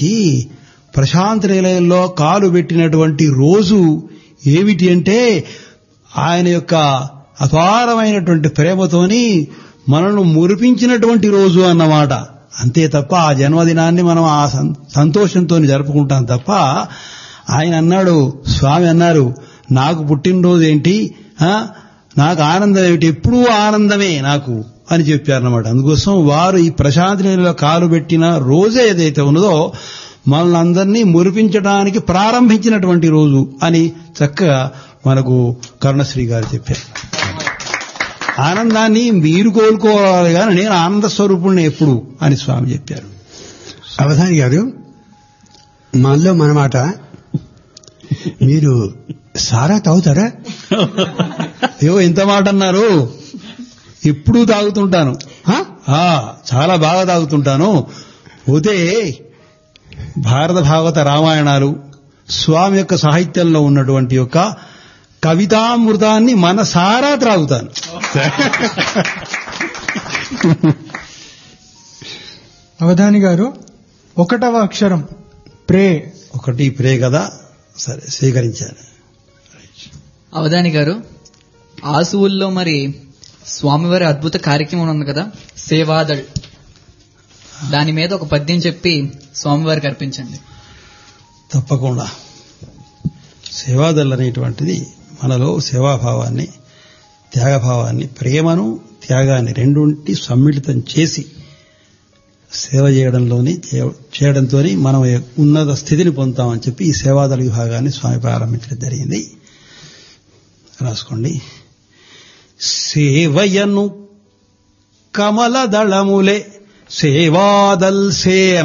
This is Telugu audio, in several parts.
నుంచి ప్రశాంత నిలయంలో కాలు పెట్టినటువంటి రోజు ఏమిటి అంటే ఆయన యొక్క అపారమైనటువంటి ప్రేమతోని మనల్ని మురిపించినటువంటి రోజు అన్నమాట అంతే తప్ప ఆ జన్మదినాన్ని మనం ఆ సం- సంతోషంతో జరుపుకుంటాం తప్ప ఆయన అన్నాడు స్వామి అన్నారు నాకు పుట్టినరోజు ఏంటి ఆ? నాకు ఆనందం ఏమిటి ఎప్పుడూ ఆనందమే నాకు అని చెప్పారన్నమాట అందుకోసం వారు ఈ ప్రశాంతి నీళ్ళలో కాలు పెట్టిన రోజే ఏదైతే ఉన్నదో మనల్ని అందరినీ మురిపించడానికి ప్రారంభించినటువంటి రోజు అని చక్కగా మనకు కరుణశ్రీ గారు చెప్పారు ఆనందాన్ని మీరు కోలుకోవాలి కానీ నేను ఆనంద స్వరూపుణ్ణి ఎప్పుడు అని స్వామి చెప్పారు అవధాని గారు మనలో మనమాట మీరు సారా తాగుతారా అయ్యో ఎంత మాట అన్నారు ఎప్పుడూ తాగుతుంటాను ఆ? ఆ చాలా బాగా తాగుతుంటాను పోతే భారత భాగవత రామాయణాలు స్వామి యొక్క సాహిత్యంలో ఉన్నటువంటి యొక్క కవితామృతాన్ని మనసారా త్రాగుతాను అవధాని గారు ఒకటవ అక్షరం ప్రే ఒకటి ప్రే కదా సరే స్వీకరించాను అవధాని గారు ఆసువుల్లో మరి స్వామివారి అద్భుత కార్యక్రమం ఉంది కదా సేవాదళ్ దాని మీద ఒక పద్యం చెప్పి స్వామివారికి అర్పించండి తప్పకుండా సేవాదల్ అనేటువంటిది మనలో సేవాభావాన్ని త్యాగభావాన్ని ప్రేమను త్యాగాన్ని రెండుంటి సమ్మిళితం చేసి సేవ చేయడంలోని చేయడంతో మనం ఉన్నత స్థితిని పొందుతామని చెప్పి ఈ సేవాదళ విభాగాన్ని స్వామి ప్రారంభించడం జరిగింది రాసుకోండి సేవయను కమలదళములే సేవాదల్ సేన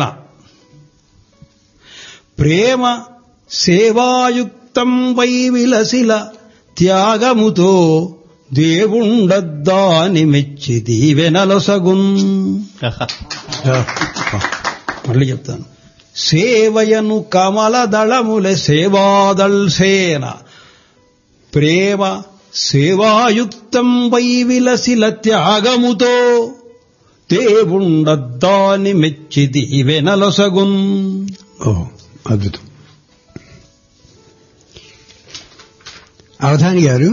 ప్రేమ సేవాయుక్తం వై విలసిల త్యాగముతో దేవుండద్దాని మెచ్చి దీవెనలొసగున్ మళ్ళీ చెప్తాను సేవయను కమలదళముల సేవాదల్ సేన ప్రేమ సేవాయుక్తం వై విలసిల త్యాగముతో దేవుండద్దాని మెచ్చి దీవెనలొసగున్ ఓ అద్భుతం అవధాని గారు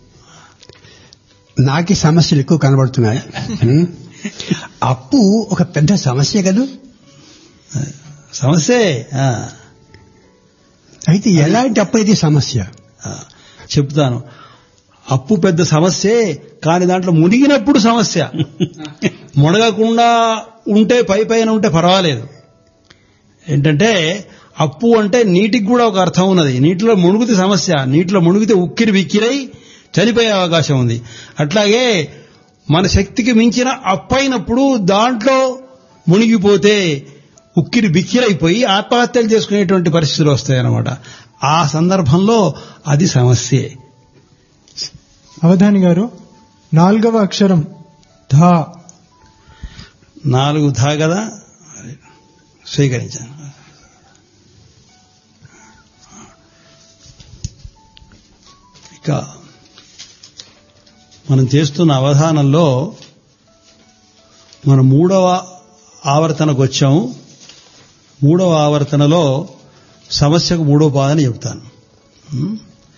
నాకు ఈ సమస్యలు ఎక్కువ కనబడుతున్నాయి ఉం? అప్పు ఒక పెద్ద సమస్య కదూ సమస్యే ఆ, అయితే ఎలాంటి అప్పు అయితే సమస్య ఆ, చెప్తాను అప్పు పెద్ద సమస్యే కానీ దాంట్లో మునిగినప్పుడు సమస్య మునగకుండా ఉంటే పై పైన ఉంటే పర్వాలేదు ఏంటంటే అప్పు అంటే నీటికి కూడా ఒక అర్థం ఉన్నది నీటిలో మునుగుతే సమస్య నీటిలో మునిగితే ఉక్కిరి బిక్కిరై చనిపోయే అవకాశం ఉంది అట్లాగే మన శక్తికి మించిన అప్పైనప్పుడు దాంట్లో మునిగిపోతే ఉక్కిరి బిక్కిరైపోయి ఆత్మహత్యలు చేసుకునేటువంటి పరిస్థితులు వస్తాయన్నమాట ఆ సందర్భంలో అది సమస్యే అవధాని గారు నాలుగవ అక్షరం ధా నాలుగు ధా కదా స్వీకరించాను ఇక మనం చేస్తున్న అవధానంలో మన మూడవ ఆవర్తనకు వచ్చాము మూడవ ఆవర్తనలో సమస్యకు మూడవ పాదని చెప్తాను ఉం?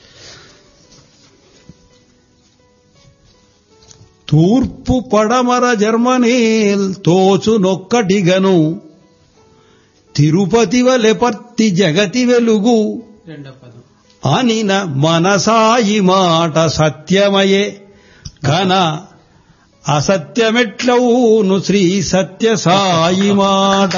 తూర్పు పడమర జర్మనీల్ తోచునొక్కటిగను తిరుపతి వలెపర్తి జగతి వెలుగు అనిన మనసాయి మాట సత్యమయే ఘన అసత్యమెట్లవును శ్రీ సత్య సాయి మాట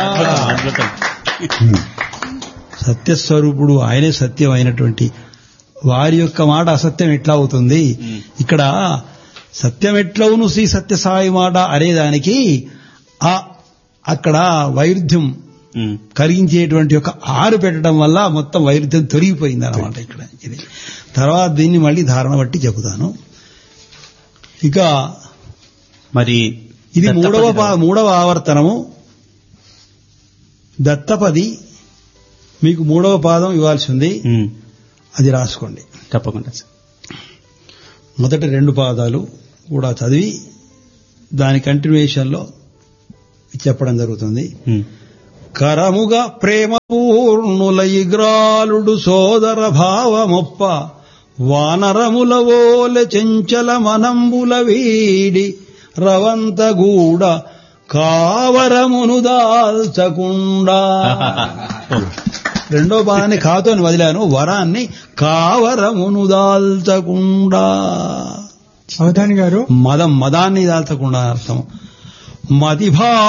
సత్యస్వరూపుడు ఆయనే సత్యం అయినటువంటి వారి యొక్క మాట అసత్యం ఎట్లా అవుతుంది ఇక్కడ సత్యం ఎట్లవును శ్రీ సత్య సాయి మాట అనేదానికి ఆ అక్కడ వైరుధ్యం కలిగించేటువంటి ఒక ఆరు పెట్టడం వల్ల మొత్తం వైరుధ్యం తొలగిపోయింది అనమాట ఇక్కడ ఇది తర్వాత దీన్ని మళ్ళీ ధారణ బట్టి చెబుతాను ఇక మరి ఇది దత్తపది మూడవ పా- రావు. మూడవ ఆవర్తనము దత్తపది మీకు మూడవ పాదం ఇవ్వాల్సి ఉంది ఉమ్, అది రాసుకోండి తప్పకుండా సార్. మొదటి రెండు పాదాలు కూడా చదివి దాని కంటిన్యూషన్లో చెప్పడం జరుగుతుంది ఉమ్. కరముగా ప్రేమ పూర్ణులయిగ్రాలుడు సోదర భావమొప్ప వానరముల ఓలె చెంచల మనంబుల వీడి రవంతగూడ కావరమును దాల్చకుండా రెండో పదాన్ని కాతోని వదిలాను వరాన్ని కావరమును దాల్చకుండా అవధాని గారు మదం మదాన్ని దాల్చకుండా అర్థం మదిభా